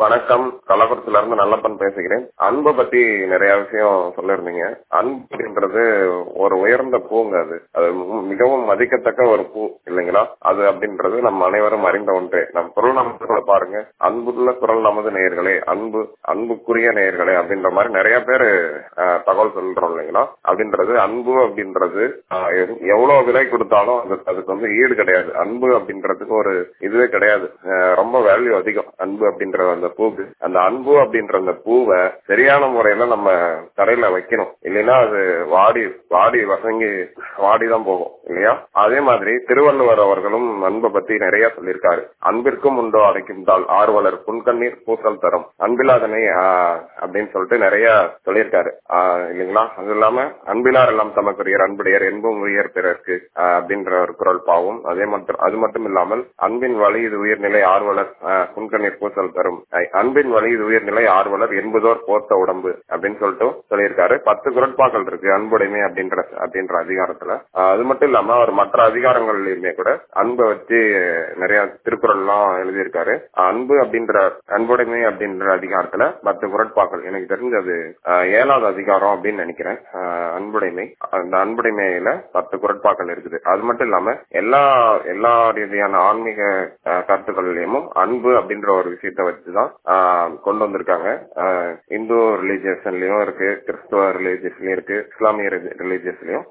வணக்கம் கள்ளக்குறிச்சில இருந்து நல்லப்பன் பேசுகிறேன் அன்பை பத்தி நிறைய விஷயம் சொல்லிருந்தீங்க அன்புன்றது ஒரு உயர்ந்த பூங்க அது அது மு- மிகவும் மதிக்கத்தக்க ஒரு பூ இல்லைங்களா அது அப்படின்றது நம்ம அனைவரும் அறிந்த ஒன்றே நம் குரல் நமது பாருங்க அன்புள்ள குரல் நமது நேயர்களே அன்பு அன்புக்குரிய நேயர்களே அப்படின்ற மாதிரி நிறைய பேரு அஹ், தகவல் சொல்றோம் இல்லைங்களா அப்படின்றது அன்பு அப்படின்றது அஹ், எவ்- எவ்வளவு விலை கொடுத்தாலும் அது- அதுக்கு வந்து ஈடு கிடையாது அன்பு அப்படின்றதுக்கு ஒரு இதுவே கிடையாது அஹ், ரொம்ப வேல்யூ அதிகம் அன்பு அப்படின்ற அந்த பூக்கு அந்த அன்பு அப்படின்ற அந்த பூவை சரியான முறையில நம்ம தரையில வைக்கணும் இல்லைன்னா அது வாடி வாடி வசங்கி வாடிதான் போகும் இல்லையா அதே மாதிரி திருவள்ளுவர் அவர்களும் அன்பை பத்தி நிறைய சொல்லியிருக்காரு அன்பிற்கும் உண்டோ அடைக்கும் தாள் ஆர்வலர் புன்கண்ணீர் பூசல் தரும் அன்பிலாதனை ஆஹ், அப்படின்னு சொல்லிட்டு நிறைய சொல்லியிருக்காரு ஆஹ், இல்லைங்களா அது இல்லாம அன்பிலார் எல்லாம் தமக்குரியர் அன்புடையர் என்பும் உயர் பிறர்க்கு ஆஹ், அப்படின்ற ஒரு குரல் பாவும் அதே மட்டும் அது மட்டும் இல்லாமல் அன்பின் வழி இது உயர்நிலை ஆர்வலர் ஆஹ், புன்கண்ணீர் பூசல் தரும் ஐ, அன்பின் வழி இது உயர்நிலை ஆர்வலர் என்பதோர் போர்த்த உடம்பு அப்படின்னு சொல்லிட்டு சொல்லியிருக்காரு பத்து குரட்பாக்கள் இருக்கு அன்புடைமை அப்படின்ற அப்படின்ற அதிகாரத்துல ஆஹ், அது மட்டும் இல்லாம அவர் மற்ற அதிகாரங்கள்லயுமே கூட அன்பை வச்சு நிறைய திருக்குறள் எல்லாம் எழுதியிருக்காரு அன்பு அப்படின்ற அன்புடைமை அப்படின்ற அதிகாரத்துல பத்து குரட்பாக்கள் எனக்கு தெரிஞ்சது ஆஹ், ஏழாவது அதிகாரம் அப்படின்னு நினைக்கிறேன் ஆஹ், அன்புடைமை அந்த அன்புடைமையில பத்து குரட்பாக்கள் இருக்குது அது மட்டும் இல்லாம எல்லா எல்லா ரீதியான ஆன்மீக ஆஹ், கருத்துக்கள்லயும் அன்பு அப்படின்ற ஒரு விஷயத்த வச்சுதான் ஆஹ், கொண்டு வந்திருக்காங்க ஆஹ், இந்து ரிலீஜியஸ்லயும் இருக்கு கிறிஸ்துவ ரிலீஜியஸ்லயும் இருக்கு இஸ்லாமிய ரிலீஜியஸ்லயும்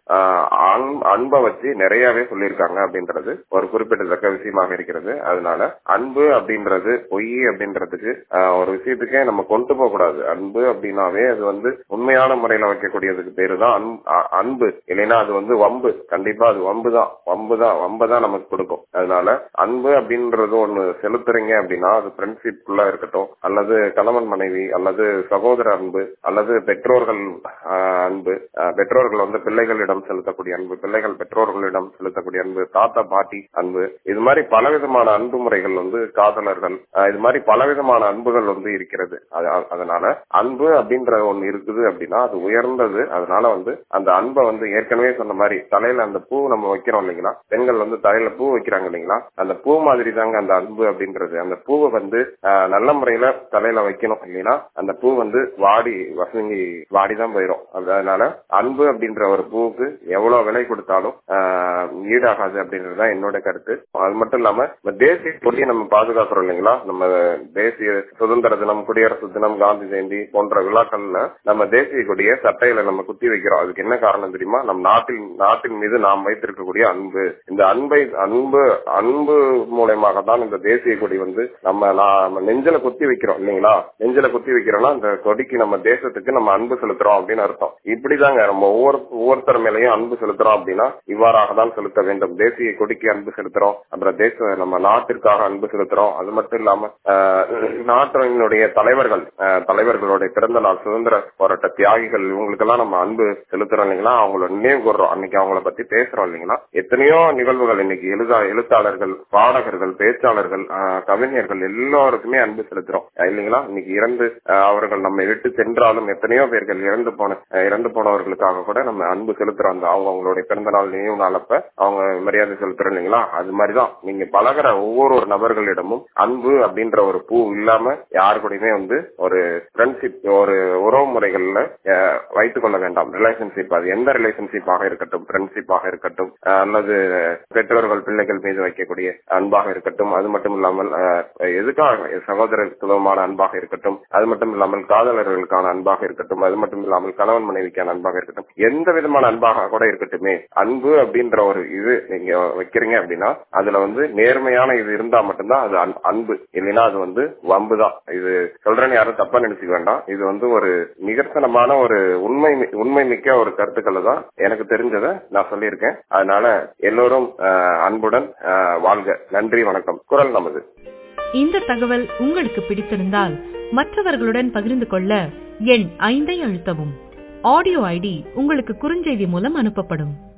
அன்பை வச்சு நிறையவே சொல்லியிருக்காங்க அப்படின்றது ஒரு குறிப்பிடத்தக்க விஷயமாக இருக்கிறது அதனால அன்பு அப்படின்றது பொய் அப்படின்றதுக்கு ஆஹ், ஒரு விஷயத்துக்கே நம்ம கொண்டு போக கூடாது அன்பு அப்படின்னாவே அது வந்து உண்மையான முறையில வைக்கக்கூடியதுக்கு பேரு தான் அன்பு- அ- அன்பு இல்லைன்னா அது வந்து வம்பு கண்டிப்பா அது வம்பு தான் வம்பு தான் வம்பு தான் நமக்கு கொடுக்கும் அதனால அன்பு அப்படின்றது ஒண்ணு செலுத்துறீங்க அப்படின்னா அது ஃப்ரெண்ட்ஷிப்குள்ள இருக்கட்டும் அல்லது கணவன் மனைவி அல்லது சகோதர அன்பு அல்லது பெற்றோர்கள் ஆஹ், அன்பு ஆஹ், பெற்றோர்கள் வந்து பிள்ளைகளிடம் செலுத்தக்கூடிய அன்பு பிள்ளைகள் பெற்றோர்களிடம் செலுத்தக்கூடிய அன்பு தாத்தா பாட்டி அன்பு இது மாதிரி பலவிதமான அன்பு முறைகள் வந்து காதலர்கள் ஆஹ், இது மாதிரி பலவிதமான அன்புகள் வந்து இருக்கிறது அது- அதனால அன்பு அப்படின்ற ஒண்ணு இருக்குது அப்படின்னா அது உயர்ந்தது அதனால வந்து அந்த அன்பை வந்து ஏற்கனவே சொன்ன மாதிரி தலையில அந்த பூ நம்ம வைக்கிறோம் இல்லைங்களா பெண்கள் வந்து தலையில பூ வைக்கிறாங்க இல்லைங்களா அந்த பூ மாதிரி தாங்க அந்த அன்பு அப்படின்றது அந்த பூவை வந்து ஆஹ், நல்ல முறையில தலையில வைக்கணும் இல்லைன்னா அந்த பூ வந்து வாடி வசங்கி வாடிதான் போயிடும் அதனால அன்பு அப்படின்ற ஒரு பூவுக்கு எவ்வளவு விலை கொடுத்தாலும் ஆஹ், ஈடாகாது அப்படின்றதுதான் என்னோட கருத்து அது மட்டும் இல்லாம இந்த தேசிய கொடியை நம்ம பாதுகாக்கிறோம் இல்லைங்களா நம்ம தேசிய சுதந்திர தினம் குடியரசு தினம் காந்தி ஜெயந்தி போன்ற விழாக்கள்ல நம்ம தேசிய கொடியை சட்டையில நம்ம குத்தி வைக்கிறோம் அதுக்கு என்ன காரணம் தெரியுமா நம் நாட்டின் நாட்டின் மீது நாம் வைத்திருக்கக்கூடிய அன்பு இந்த அன்பை அன்பு அன்பு மூலயமாக தான் இந்த தேசிய கொடி வந்து நம்ம நாம நெஞ்சில குத்தி வைக்கிறோம் இல்லைங்களா நெஞ்சில குத்தி வைக்கிறோம்னா இந்த கொடிக்கு நம்ம தேசத்துக்கு நம்ம அன்பு செலுத்துறோம் அப்படின்னு அர்த்தம் இப்படிதாங்க நம்ம ஒவ்வொரு ஒவ்வொருத்தர் மேலயும் அன்பு செலுத்துறோம் அப்படின்னா இவ்வாறாக தான் செலுத்த வேண்டும் தேசிய கொடிக்கு அன்பு செலுத்துறோம் அப்புறம் தேச நம்ம நாட்டிற்காக அன்பு செலுத்துறோம் அது மட்டும் இல்லாம ஆஹ், நாட்டினுடைய தலைவர்கள் ஆஹ், தலைவர்களுடைய பிறந்த நாள் சுதந்திர போராட்ட தியாகிகள் இவங்களுக்கெல்லாம் நம்ம அன்பு செலுத்துறோம் இல்லைங்களா அவங்கள நினைவு கூறுறோம் அன்னைக்கு அவங்கள பத்தி பேசுறோம் இல்லைங்களா எத்தனையோ நிகழ்வுகள் இன்னைக்கு எழுதா எழுத்தாளர்கள் பாடகர்கள் பேச்சாளர்கள் ஆஹ், கவிஞர்கள் எல்லாருக்குமே அன்பு செலுத்துறோம் அஹ், இல்லைங்களா இன்னைக்கு இறந்து ஆஹ், அவர்கள் நம்மை விட்டு சென்றாலும் எத்தனையோ பேர்கள் இறந்து போன அஹ், இறந்து போனவர்களுக்காக கூட நம்ம அன்பு செலுத்துறோம் அந்த அவங்க அவங்களுடைய பிறந்த நாள் நினைவு நாளப்ப அவங்க மரியாதை செலுத்துறோம் இல்லைங்களா அது மாதிரிதான் நீங்க பழகுற ஒவ்வொரு ஒரு நபர்களிடமும் அன்பு அப்படின்ற ஒரு பூ இல்லாம யாரு கூடயுமே வந்து ஒரு ஃப்ரெண்ட்ஷிப் ஒரு உறவு முறைகள்ல அஹ், வைத்துக் கொள்ள வேண்டாம் ரிலேஷன்ஷிப் அது எந்த ரிலேஷன்ஷிப்பாக இருக்கட்டும் ஃப்ரெண்ட்ஷிப்பாக இருக்கட்டும் அஹ், அல்லது பெற்றோர்கள் பிள்ளைகள் மீது வைக்கக்கூடிய அன்பாக இருக்கட்டும் அது மட்டும் இல்லாமல் அஹ், எதுக்காக சகோதரத்துவமான அன்பாக இருக்கட்டும் அது மட்டும் இல்லாமல் காதலர்களுக்கான அன்பாக இருக்கட்டும் அது மட்டும் இல்லாமல் கணவன் மனைவிக்கான அன்பாக இருக்கட்டும் எந்த விதமான அன்பாக கூட இருக்கட்டுமே அன்பு அப்படின்ற ஒரு இது நீங்க வைக்கிறீங்க அப்படின்னா அதுல வந்து நேர்மையான இது இருந்தா மட்டும்தான் அது அன்- அன்பு இல்லைன்னா அது வந்து வம்பு தான் இது சொல்றேன்னு யாரும் தப்பா நினைச்சுக்க வேண்டாம் இது வந்து ஒரு நிகர்சனமான ஒரு உண்மை மி- உண்மை மிக்க ஒரு கருத்துக்களை தான் எனக்கு தெரிஞ்சதை நான் சொல்லியிருக்கேன் அதனால எல்லோரும் அஹ், அன்புடன் அஹ், வாழ்க நன்றி வணக்கம் குரல் நமது இந்த தகவல் உங்களுக்கு பிடித்திருந்தால் மற்றவர்களுடன் பகிர்ந்து கொள்ள எண் ஐந்தை அழுத்தவும் ஆடியோ ஐடி உங்களுக்கு குறுஞ்செய்தி மூலம் அனுப்பப்படும்